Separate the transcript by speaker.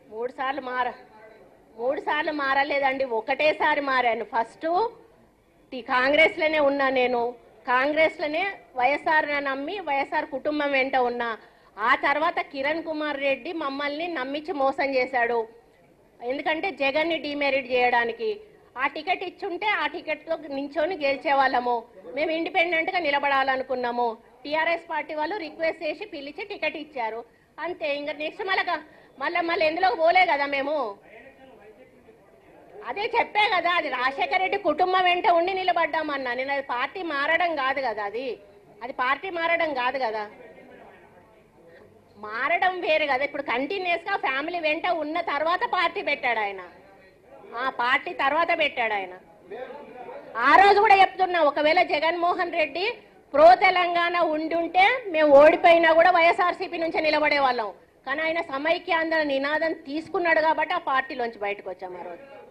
Speaker 1: మూడు సార్లు మార మూడు సార్లు మారలేదండి ఒకటేసారి మారాను ఫస్ట్ టీ కాంగ్రెస్లోనే ఉన్నా నేను కాంగ్రెస్లోనే వైఎస్ఆర్ నమ్మి వైఎస్ఆర్ కుటుంబం వెంట ఉన్నా ఆ తర్వాత కిరణ్ కుమార్ రెడ్డి మమ్మల్ని నమ్మించి మోసం చేశాడు ఎందుకంటే జగన్ని డిమెరిట్ చేయడానికి ఆ టికెట్ ఇచ్చుంటే ఆ టికెట్తో నించొని గెలిచే వాళ్ళము మేము ఇండిపెండెంట్గా నిలబడాలనుకున్నాము టీఆర్ఎస్ పార్టీ వాళ్ళు రిక్వెస్ట్ చేసి పిలిచి టికెట్ ఇచ్చారు అంతే ఇంకా నెక్స్ట్ మళ్ళా మళ్ళీ మళ్ళీ ఎందులోకి పోలే కదా మేము అదే చెప్పే కదా అది రాజశేఖర రెడ్డి కుటుంబం వెంట ఉండి నిలబడ్డామన్నా నేను అది పార్టీ మారడం కాదు కదా అది అది పార్టీ మారడం కాదు కదా మారడం వేరు కదా ఇప్పుడు కంటిన్యూస్ గా ఫ్యామిలీ వెంట ఉన్న తర్వాత పార్టీ పెట్టాడు ఆయన ఆ పార్టీ తర్వాత పెట్టాడు ఆయన ఆ రోజు కూడా చెప్తున్నా ఒకవేళ జగన్మోహన్ రెడ్డి ప్రో తెలంగాణ ఉండుంటే మేము ఓడిపోయినా కూడా వైఎస్ఆర్సీపీ నుంచి నిలబడే వాళ్ళం కానీ ఆయన సమైక్యాంధ్ర నినాదం తీసుకున్నాడు కాబట్టి ఆ పార్టీలోంచి బయటకు వచ్చాం ఆ రోజు